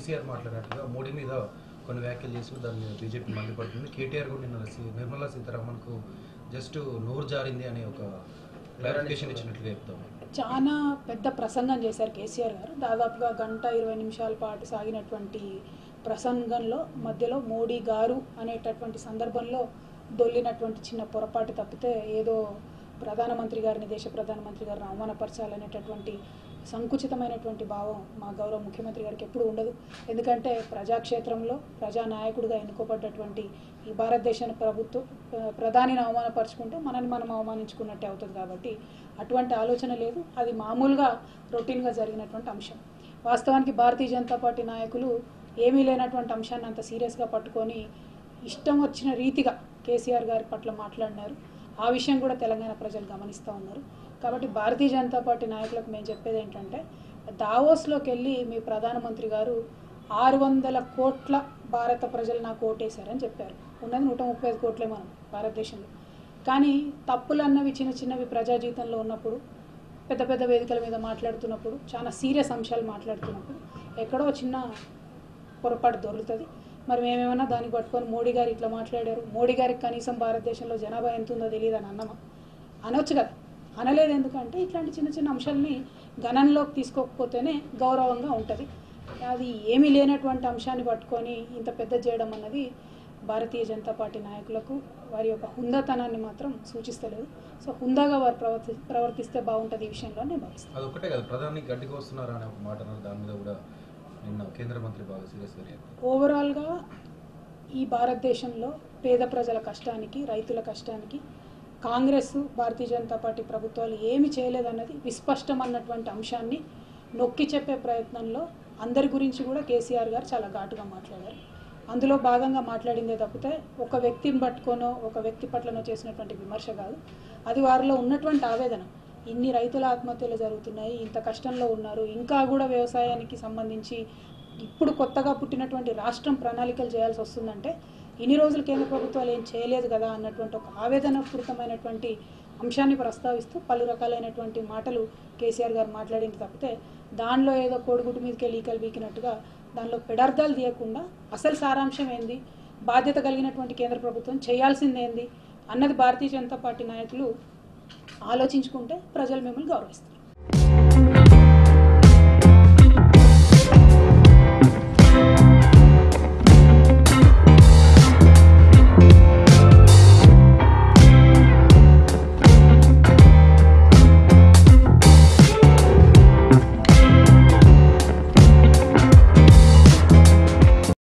కేసీఆర్ మాట్లాడినట్టుగా మోడీ మీద కొన్ని వ్యాఖ్యలు చేసి దాని మీద బీజేపీ మండిపడుతుంది కేటీఆర్ కూడా నిన్న సి- నిర్మలా సీతారామన్కు జస్ట్ నోరు జారింది అనే ఒక క్లారిఫికేషన్ ఇచ్చినట్లుగా చెప్తాము చాలా పెద్ద ప్రసంగం చేశారు కేసీఆర్ గారు దాదాపుగా గంట ఇరవై నిమిషాల పాటు సాగినటువంటి ప్రసంగంలో మధ్యలో మోడీ గారు అనేటటువంటి సందర్భంలో దొల్లినటువంటి చిన్న పొరపాటు తప్పితే ఏదో ప్రధానమంత్రి గారిని దేశ ప్రధానమంత్రి గారిని అవమానపరచాలనేటటువంటి సంకుచితమైనటువంటి భావం మా గౌరవ ముఖ్యమంత్రి గారికి ఎప్పుడూ ఉండదు ఎందుకంటే ప్రజాక్షేత్రంలో ప్రజానాయకుడిగా ఎన్నుకోబడ్డటువంటి ఈ భారతదేశ ప్రభుత్వం ఆ, ప్రధానిని అవమానపరుచుకుంటే మనని మనం అవమానించుకున్నట్టే అవుతుంది కాబట్టి అటువంటి ఆలోచన లేదు అది మామూలుగా రొటీన్గా జరిగినటువంటి అంశం వాస్తవానికి భారతీయ జనతా పార్టీ నాయకులు ఏమీ లేనటువంటి అంశాన్ని అంత సీరియస్గా పట్టుకొని ఇష్టం వచ్చిన రీతిగా కేసీఆర్ గారి పట్ల మాట్లాడినారు ఆ విషయం కూడా తెలంగాణ ప్రజలు గమనిస్తూ ఉన్నారు కాబట్టి భారతీయ జనతా పార్టీ నాయకులకు మేము చెప్పేది ఏంటంటే దావోస్లోకి వెళ్ళి మీ ప్రధానమంత్రి గారు ఆరు వందల కోట్ల భారత ప్రజలు నాకు ఓటేశారని చెప్పారు ఉన్నది నూట ముప్పై ఐదు కోట్లే మనం భారతదేశంలో కానీ తప్పులు అన్నవి చిన్న చిన్నవి ప్రజా జీవితంలో ఉన్నప్పుడు పెద్ద పెద్ద వేదికల మీద మాట్లాడుతున్నప్పుడు చాలా సీరియస్ అంశాలు మాట్లాడుతున్నప్పుడు ఎక్కడో చిన్న పొరపాటు దొరుకుతుంది మరి మేమేమన్నా దాన్ని పట్టుకొని మోడీ గారు ఇట్లా మాట్లాడారు మోడీ గారికి కనీసం భారతదేశంలో జనాభా ఎంత ఉందో తెలియదు అని అన్నమా అనొచ్చు కదా అనలేదు ఎందుకంటే ఇట్లాంటి చిన్న చిన్న అంశాలని గణనలోకి తీసుకోకపోతేనే గౌరవంగా ఉంటుంది అది ఏమీ లేనటువంటి అంశాన్ని పట్టుకొని ఇంత పెద్ద చేయడం అన్నది భారతీయ జనతా పార్టీ నాయకులకు వారి యొక్క హుందాతనాన్ని మాత్రం సూచిస్తలేదు సో హుందాగా వారు ప్రవర్తి ప్రవర్తిస్తే బాగుంటుంది ఈ విషయంలో నేను భావిస్తాను అది ఒకటే కదా ప్రధాని గడ్డికి వస్తున్నారా అనే ఒక మాట అన్నారు దాని మీద కూడా నిన్న కేంద్ర మంత్రి బాగా సీరియస్గా రియాక్ట్ అయ్యారు. ఓవరాల్గా ఈ భారతదేశంలో పేద ప్రజల కష్టానికి రైతుల కష్టానికి కాంగ్రెస్ భారతీయ జనతా పార్టీ ప్రభుత్వాలు ఏమి చేయలేదన్నది విస్పష్టం అన్నటువంటి అంశాన్ని నొక్కి చెప్పే ప్రయత్నంలో అందరి గురించి కూడా కేసీఆర్ గారు చాలా ఘాటుగా మాట్లాడారు అందులో భాగంగా మాట్లాడిందే తప్పితే ఒక వ్యక్తిని పట్టుకోనో ఒక వ్యక్తి పట్లనో చేసినటువంటి విమర్శ కాదు అది వారిలో ఉన్నటువంటి ఆవేదన ఇన్ని రైతుల ఆత్మహత్యలు జరుగుతున్నాయి ఇంత కష్టంలో ఉన్నారు ఇంకా కూడా వ్యవసాయానికి సంబంధించి ఇప్పుడు కొత్తగా పుట్టినటువంటి రాష్ట్రం ప్రణాళికలు చేయాల్సి వస్తుందంటే ఇన్ని రోజులు కేంద్ర ప్రభుత్వాలు ఏం చేయలేదు కదా అన్నటువంటి ఒక ఆవేదనపూరితమైనటువంటి అంశాన్ని ప్రస్తావిస్తూ పలు రకాలైనటువంటి మాటలు కేసీఆర్ గారు మాట్లాడింది తప్పితే దానిలో ఏదో కోడిగుడ్డు మీదకి లీకలు బీకినట్టుగా దానిలో పెడార్థాలు తీయకుండా అసలు సారాంశం ఏంది బాధ్యత కలిగినటువంటి కేంద్ర ప్రభుత్వం చేయాల్సింది ఏంది అన్నది భారతీయ జనతా పార్టీ నాయకులు ఆలోచించుకుంటే ప్రజలు మిమ్మల్ని గౌరవిస్తారు